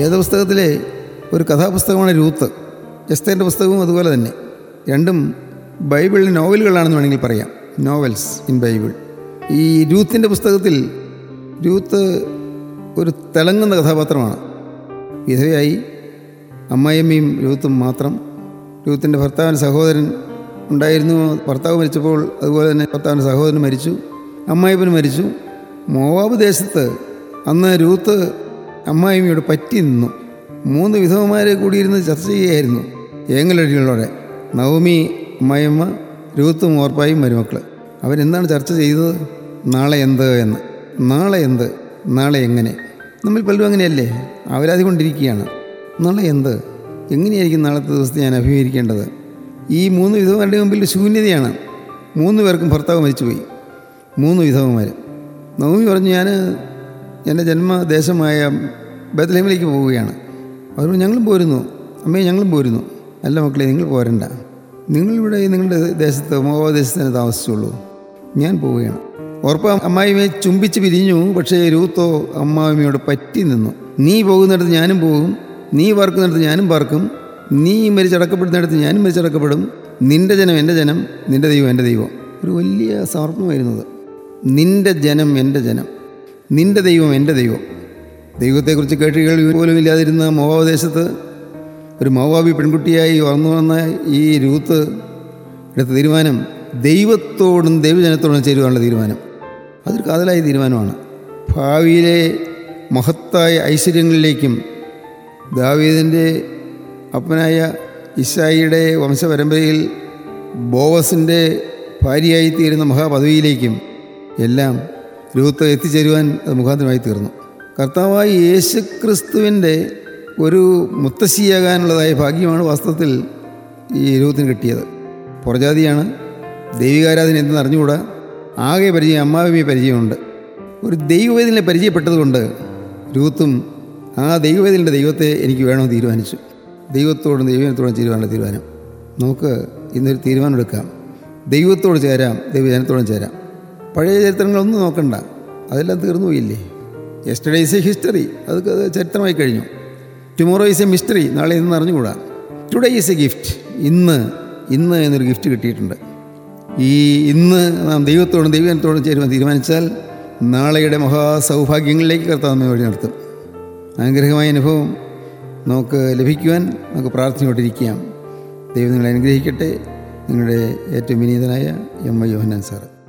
വേദപുസ്തകത്തിലെ ഒരു കഥാപുസ്തകമാണ് രൂത്ത് എസ്തേൻ്റെ പുസ്തകവും അതുപോലെ തന്നെ രണ്ടും ബൈബിളിൽ നോവലുകളാണെന്ന് വേണമെങ്കിൽ പറയാം നോവൽസ് ഇൻ ബൈബിൾ ഈ രൂത്തിൻ്റെ പുസ്തകത്തിൽ രൂത്ത് ഒരു തിളങ്ങുന്ന കഥാപാത്രമാണ് വിധവയായി അമ്മായിയമ്മയും രൂത്തും മാത്രം രൂത്തിൻ്റെ ഭർത്താവിന് സഹോദരൻ ഉണ്ടായിരുന്നു ഭർത്താവ് മരിച്ചപ്പോൾ അതുപോലെ തന്നെ ഭർത്താവിൻ്റെ സഹോദരൻ മരിച്ചു അമ്മായിപ്പന് മരിച്ചു മോവാബ് ദേശത്ത് അന്ന് രൂത്ത് അമ്മായിമ്മയോട് പറ്റി നിന്നു മൂന്ന് വിധവമാരെ കൂടിയിരുന്ന് ചർച്ച ചെയ്യുകയായിരുന്നു ഏങ്ങലടികളോടെ നവമി അമ്മായിയമ്മ രൂത്തും ഓർപ്പായും മരുമക്കൾ അവരെന്താണ് ചർച്ച ചെയ്തത് നാളെ എന്ത് എന്ന് നാളെ എന്ത് നാളെ എങ്ങനെ നമ്മൾ പലരും അങ്ങനെയല്ലേ അവരാതി കൊണ്ടിരിക്കുകയാണ് നാളെ എന്ത് എങ്ങനെയായിരിക്കും നാളത്തെ ദിവസത്തെ ഞാൻ അഭിമുഖീകരിക്കേണ്ടത് ഈ മൂന്ന് വിധവമാരുടെ മുമ്പിൽ ശൂന്യതയാണ് മൂന്ന് പേർക്കും ഭർത്താവ് മരിച്ചുപോയി മൂന്ന് വിധവന്മാർ നവമി പറഞ്ഞു ഞാൻ എൻ്റെ ജന്മദേശമായ ബദലഹമിലേക്ക് പോവുകയാണ് അവർ പറഞ്ഞു, ഞങ്ങളും പോരുന്നു അമ്മയെ ഞങ്ങളും പോരുന്നു അല്ല മക്കളെ നിങ്ങൾ പോരണ്ട നിങ്ങളിവിടെ നിങ്ങളുടെ ദേശത്ത് മോവാദേശത്ത് തന്നെ താമസിച്ചുള്ളൂ ഞാൻ പോവുകയാണ് ഉറപ്പ് അമ്മായിമ്മയെ ചുംബിച്ച് പിരിഞ്ഞു പക്ഷേ രൂത്തോ അമ്മായിമ്മയോട് പറ്റി നിന്നു നീ പോകുന്നിടത്ത് ഞാനും പോകും നീ പാർക്കുന്നിടത്ത് ഞാനും പാർക്കും നീ മരിച്ചടക്കപ്പെടുന്നിടത്ത് ഞാനും മരിച്ചടക്കപ്പെടും നിന്റെ ജനം എൻ്റെ ജനം നിന്റെ ദൈവം എൻ്റെ ദൈവം ഒരു വലിയ സമർപ്പണമായിരുന്നത് നിന്റെ ജനം എൻ്റെ ജനം നിന്റെ ദൈവം എൻ്റെ ദൈവം ദൈവത്തെക്കുറിച്ച് കേട്ട് കേൾവി പോലും ഇല്ലാതിരുന്ന മോവാദേശത്ത് ഒരു മൗവാബി പെൺകുട്ടിയായി വളർന്നു വന്ന ഈ രൂത്ത് എടുത്ത തീരുമാനം ദൈവത്തോടും ദൈവജനത്തോടും ചേരുവാനുള്ള തീരുമാനം അതൊരു കാതലായ തീരുമാനമാണ് ഭാവിയിലെ മഹത്തായ ഐശ്വര്യങ്ങളിലേക്കും ദാവീദിൻ്റെ അപ്പനായ ഇഷായിയുടെ വംശപരമ്പരയിൽ ബോവസിൻ്റെ ഭാര്യയായി തീരുന്ന മഹാപദവിയിലേക്കും എല്ലാം രൂത്ത് എത്തിച്ചേരുവാൻ അത് മുഖാന്തരമായി തീർന്നു കർത്താവായ യേശു ക്രിസ്തുവിൻ്റെ ഒരു മുത്തശ്ശിയാകാനുള്ളതായ ഭാഗ്യമാണ് വാസ്തവത്തിൽ ഈ രൂത്തിന് കിട്ടിയത് പുറജാതിയാണ് ദൈവികാരാധന എന്തെന്ന് അറിഞ്ഞുകൂടാ ആകെ പരിചയം അമ്മാവിയെ പരിചയമുണ്ട് ഒരു ദൈവവേദനെ പരിചയപ്പെട്ടതുകൊണ്ട് രൂത്തും ആ ദൈവവേദനയുടെ ദൈവത്തെ എനിക്ക് വേണമെന്ന് തീരുമാനിച്ചു ദൈവത്തോടും ദൈവജനത്തോടും ചേരുവാനുള്ള തീരുമാനം നമുക്ക് ഇന്നൊരു തീരുമാനമെടുക്കാം ദൈവത്തോട് ചേരാം ദൈവജനത്തോടും ചേരാം പഴയ ചരിത്രങ്ങളൊന്നും നോക്കണ്ട അതെല്ലാം തീർന്നു പോയില്ലേ യെസ്റ്റർഡേ ഈസ് എ ഹിസ്റ്ററി അത് അത് ചരിത്രമായി കഴിഞ്ഞു ടുമോറോ ഈസ് എ മിസ്റ്ററി നാളെ ഇന്ന് അറിഞ്ഞുകൂടാ ടുഡേ ഈസ് എ ഗിഫ്റ്റ് ഇന്ന് ഇന്ന് എന്നൊരു ഗിഫ്റ്റ് കിട്ടിയിട്ടുണ്ട് ഈ ഇന്ന് നാം ദൈവത്തോടും ദൈവജനത്തോടും ചേരുവാൻ തീരുമാനിച്ചാൽ നാളെയുടെ മഹാസൗഭാഗ്യങ്ങളിലേക്ക് കർത്താവ് നമ്മെ വഴി നടത്തും അനുഗ്രഹമായ അനുഭവം നമുക്ക് ലഭിക്കുവാൻ നമുക്ക് പ്രാർത്ഥനയോട്ടിരിക്കാം ദൈവം നിങ്ങളെ അനുഗ്രഹിക്കട്ടെ നിങ്ങളുടെ ഏറ്റവും വിനീതനായ എം ഐ യോഹന്നാൻ സാറ്